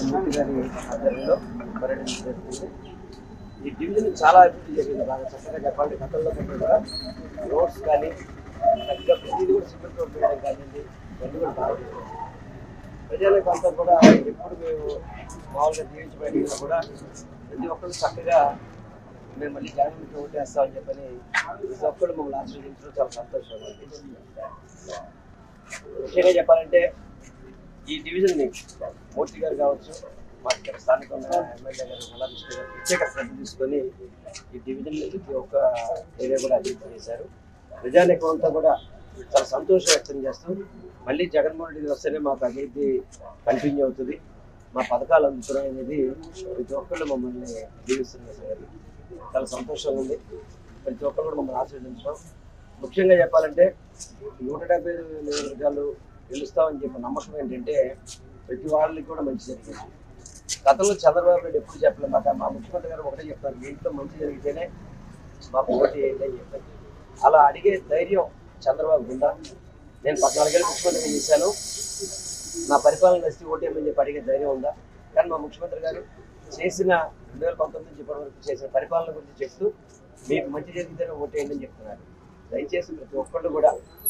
మూర్తి గారి ఆధ్వర్యంలో పర్యటించడం జరుగుతుంది ఈ డివిజన్ చాలా అభివృద్ధి జరిగింది బాగా చక్కగా చెప్పాలంటే గతంలో కంటే కూడా రోడ్స్ కానీ చక్కగా ప్రతిదీ కూడా సిమెంట్ రోడ్ వేయడం కానివ్వండి ఇవన్నీ కూడా బాగా జరిగాయి. ప్రజలకు అంతా కూడా ఎప్పుడు మేము మామూలుగా జీవించబడినా కూడా ప్రతి ఒక్కరు చక్కగా మేము మళ్ళీ జగన్కి ఓటేస్తామని చెప్పని ప్రతి ఒక్కరు మమ్మల్ని ఆశీర్వదించడం చాలా సంతోషంగా ఉంది ముఖ్యంగా చెప్పాలంటే ఈ డివిజన్ ని మూర్తి గారు కావచ్చు మా ఇక్కడ స్థానిక ఉన్న ఎమ్మెల్యే గారు మల్లాకృష్ణ గారు ప్రత్యేక శ్రద్ధ తీసుకొని ఈ డివిజన్ లో ప్రతి ఒక్క ఏరియా కూడా అభివృద్ధి చేశారు ప్రజానికం అంతా కూడా చాలా సంతోషం వ్యక్తం చేస్తూ మళ్ళీ జగన్మోహన్ రెడ్డి వస్తేనే మాకు అభివృద్ధి కంటిన్యూ అవుతుంది మా పథకాలు అందుతున్నాయి అనేది ప్రతి ఒక్కళ్ళు మమ్మల్ని దీవిస్తున్నారు సార్ చాలా సంతోషంగా ఉంది ప్రతి ఒక్కరు కూడా మమ్మల్ని ఆశీర్వదించడం ముఖ్యంగా చెప్పాలంటే నూట డెబ్బై ఐదు నియోజకవర్గాలు గెలుస్తామని చెప్పే నమ్మకం ఏంటంటే ప్రతి వాళ్ళకి కూడా మంచి జరిగింది గతంలో చంద్రబాబు నాయుడు ఎప్పుడు చెప్పలేదు మాట మా ముఖ్యమంత్రి గారు ఒకటే చెప్తారు మీ ఇంట్లో మంచి జరిగితేనే మాకు ఓటు వేయండి అని చెప్పారు అలా అడిగే ధైర్యం చంద్రబాబు ఉందా నేను పద్నాలుగేళ్ళు ముఖ్యమంత్రిగా చేశాను నా పరిపాలన నచ్చి ఓటేయమని చెప్పి అడిగే ధైర్యం ఉందా కానీ మా ముఖ్యమంత్రి గారు చేసిన రెండు వేల పంతొమ్మిది నుంచి ఇప్పటి వరకు చేసిన పరిపాలన గురించి చెప్తూ మీకు మంచి జరిగితేనే ఓటేయండి అని చెప్తున్నారు దయచేసి ప్రతి ఒక్కళ్ళు కూడా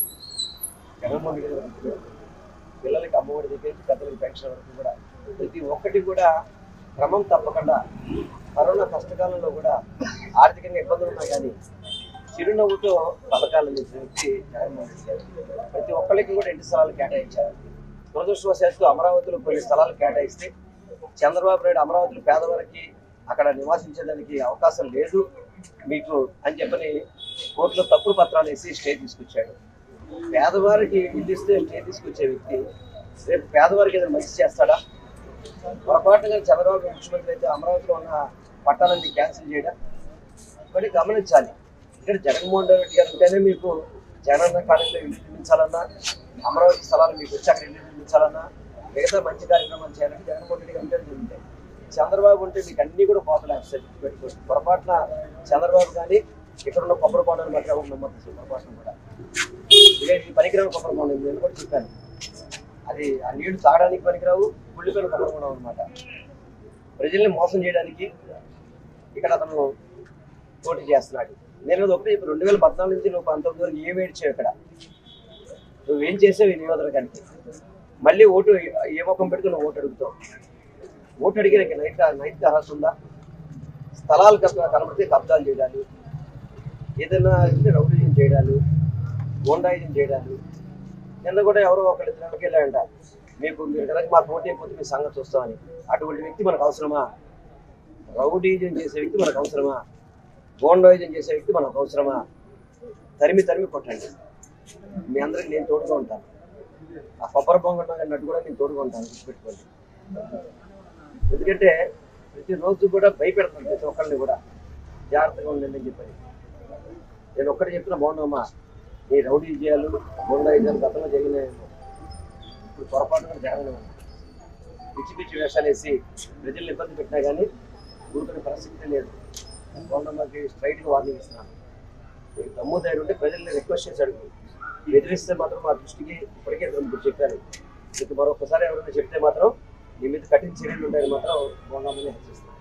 జగన్మోహన్ రెడ్డి గారు గుర్తుపెట్టుకోండి. పిల్లలకి అమ్మఒడి దగ్గర నుంచి పెద్దలకి పెన్షన్ వరకు కూడా ప్రతి ఒక్కటి కూడా క్రమం తప్పకుండా కరోనా కష్టకాలంలో కూడా ఆర్థికంగా ఇబ్బందులు ఉన్నా కానీ చిరునవ్వుతో పథకాలు అందించిన వ్యక్తి జగన్మోహన్ రెడ్డి గారు ప్రతి ఒక్కరికి కూడా ఇంటి స్థలాలు కేటాయించారు దురదృష్టవశాత్తు అమరావతిలో కొన్ని స్థలాలు కేటాయిస్తే చంద్రబాబు నాయుడు అమరావతిలో పేదవారికి అక్కడ నివాసించడానికి అవకాశం లేదు మీకు అని చెప్పని కోర్టులో తప్పుడు పత్రాలు వేసి స్టే తీసుకొచ్చాడు పేదవారికి ఇల్లు ఇస్తే స్టే తీసుకొచ్చే వ్యక్తి రేపు పేదవారికి ఏదైనా మంచి చేస్తాడా పొరపాటుగా చంద్రబాబు ముఖ్యమంత్రి అయితే అమరావతిలో ఉన్న పట్టాలన్నీ క్యాన్సిల్ చేయడం మరి గమనించాలి ఇక్కడ జగన్మోహన్ రెడ్డి గారు ఉంటేనే మీకు జగనన్న కాలేజీలో ఇల్లు నిర్మించాలన్నా అమరావతి స్థలాలు మీకు వచ్చి అక్కడ ఇల్లు నిర్మించాలన్నా మిగతా మంచి కార్యక్రమాలు చేయాలంటే జగన్మోహన్ రెడ్డి గారు ఉంటేనే జరుగుతాయి చంద్రబాబు ఉంటే మీకు అన్ని కూడా పోతలే వస్తాయి పెట్టుకోండి పొరపాటున చంద్రబాబు కానీ ఇక్కడ ఉన్న కొబ్బరి బొండాలు మాత్రం ఎవరు నమ్మద్దు పొరపాటున కూడా ఇక ఇది పనికిరావు కొబ్బరి బొండం నేను కూడా చెప్పాను అది ఆ నీళ్లు తాగడానికి పనికిరావు కుళ్ళిపోయిన కొబ్బరి బొండం అనమాట ప్రజల్ని మోసం చేయడానికి ఇక్కడ అతను పోటీ చేస్తున్నాడు నేను అది ఒకటి చెప్పి రెండు వేల పద్నాలుగు నుంచి నువ్వు పంతొమ్మిది వరకు ఏం ఏడ్చావు ఇక్కడ నువ్వేం చేసావు ఈ నియోజకవర్గానికి మళ్ళీ ఓటు ఏ ముఖం పెట్టుకుని ఓటు అడుగుతావు ఓటు అడిగిన నైట్ నైట్ అర్హత ఉందా స్థలాలు కబ్బ- కనబడితే కబ్జాలు చేయడాలు ఏదైనా అంటే రౌడీజం చేయడాలు గోండాయిజం చేయడాలు నిన్న కూడా ఎవరో ఒకళ్ళు ఇద్దరికి వెళ్ళాడంట మీకు మీరు కనుక మా పోటీ అయిపోతే మీ సంగతి చూస్తామని అటువంటి వ్యక్తి మనకు అవసరమా రౌడీజం చేసే వ్యక్తి మనకు అవసరమా గోండాయిజం చేసే వ్యక్తి మనకు అవసరమా తరిమి తరిమి కొట్టండి మీ అందరికి నేను తోడుగా ఉంటాను ఆ కొబ్బరి బొంగ నట్టు కూడా నేను తోడుగా ఉంటాను గుర్తుపెట్టుకోండి ఎందుకంటే ప్రతిరోజు కూడా భయపెడతాను ప్రతి ఒక్కరిని కూడా జాగ్రత్తగా ఉండండి అని చెప్పని నేను ఒక్కటి చెప్పిన బాగున్నామా నీ రౌడీ విజయాలు బొండా విజయాలు గతంలో జరిగిన ఇప్పుడు పొరపాటు కూడా జరగలేదు పిచ్చి పిచ్చి వేషాలు వేసి ప్రజల్ని ఇబ్బంది పెట్టినా కానీ ఊరుకునే పరిస్థితి లేదు బొండమ్మకి స్ట్రైట్గా వార్నింగ్ ఇస్తున్నాను మీకు దమ్ము ధైర్యం ఉంటే ప్రజల్ని రిక్వెస్ట్ చేసి అడుగు బెదిరిస్తే మాత్రం మా దృష్టికి ఇప్పటికే ఇప్పుడు చెప్పారు మీకు మరొకసారి ఎవరైనా చెప్తే మాత్రం మీ మీద కఠిన చర్యలు ఉంటాయని మాత్రం బొండమ్మని హెచ్చరిస్తున్నాను